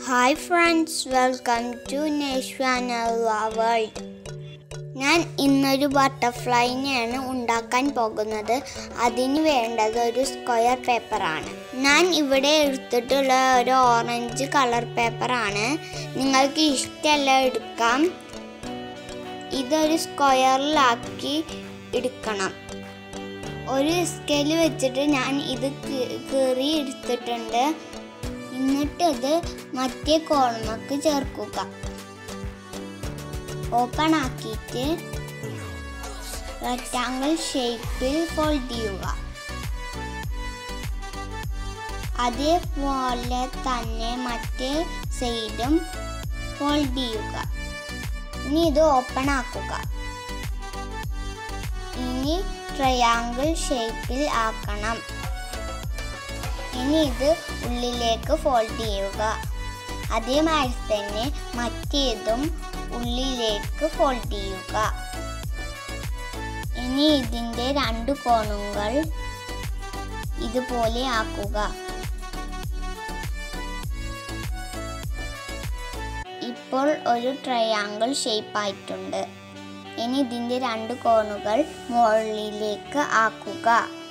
hi friends welcome to national world ഞാൻ ഇന്നൊരു ബട്ടർഫ്ലൈനെയാണ് ഉണ്ടാക്കാൻ പോകുന്നത് അതിന് വേണ്ടത് ഒരു സ്ക്വയർ പേപ്പറാണ് ഞാൻ ഇവിടെ എടുത്തിട്ടുള്ള ഒരു ഓറഞ്ച് കളർ പേപ്പറാണ് നിങ്ങൾക്ക് ഇഷ്ടമല്ല എടുക്കാം ഇതൊരു സ്ക്വയറിലാക്കി എടുക്കണം ഒരു സ്കെയിൽ വെച്ചിട്ട് ഞാൻ ഇത് കീ- കീറി എടുത്തിട്ടുണ്ട് എന്നിട്ട് ഇത് മറ്റേ കോളമക്ക് ചേർക്കുക ഓപ്പൺ ആക്കിയിട്ട് റെക്റ്റാങ്കിൾ ഷേപ്പിൽ ഫോൾഡ് ചെയ്യുക അതേപോലെ തന്നെ മറ്റേ സൈഡും ഫോൾഡ് ചെയ്യുക ഇനി ഇത് ഓപ്പൺ ആക്കുക ഇനി ട്രയാങ്കിൾ ഷേപ്പിൽ ആക്കണം ഇനി ഇത് ഉള്ളിലേക്ക് ഫോൾഡ് ചെയ്യുക അതേമാതിരി തന്നെ മറ്റേതും ഉള്ളിലേക്ക് ഫോൾഡ് ചെയ്യുക ഇനി ഇതിൻ്റെ രണ്ട് കോണുകൾ ഇതുപോലെ ആക്കുക ഇപ്പോൾ ഒരു ട്രയാങ്കിൾ ഷേപ്പ് ആയിട്ടുണ്ട് ഇനി ഇതിൻ്റെ രണ്ട് കോണുകൾ മുകളിലേക്ക് ആക്കുക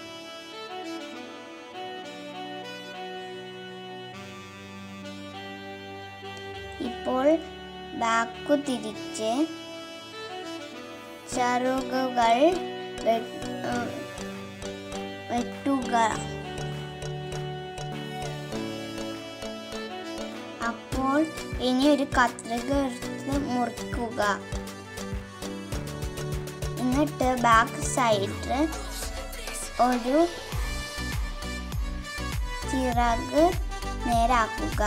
ഇപ്പോൾ ബാക്കു തിരിച്ച് ചറുകുകൾ വെ- ഉം, വെട്ടുക അപ്പോൾ ഇനി ഒരു കത്രിക എടുത്ത് മുറിക്കുക എന്നിട്ട് ബാക്ക് സൈഡിൽ ഒരു ചിറക് നേരാക്കുക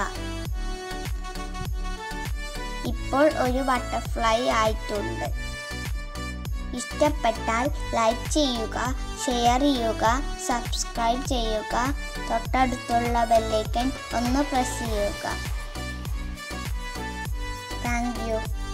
ഇപ്പോൾ ഒരു ബട്ടർഫ്ലൈ ആയിട്ടുണ്ട് ഇഷ്ടപ്പെട്ടാൽ ലൈക്ക് ചെയ്യുക ഷെയർ ചെയ്യുക സബ്സ്ക്രൈബ് ചെയ്യുക തൊട്ടടുത്തുള്ള ബെല്ലൈക്കൻ ഒന്ന് പ്രസ് ചെയ്യുക താങ്ക് യു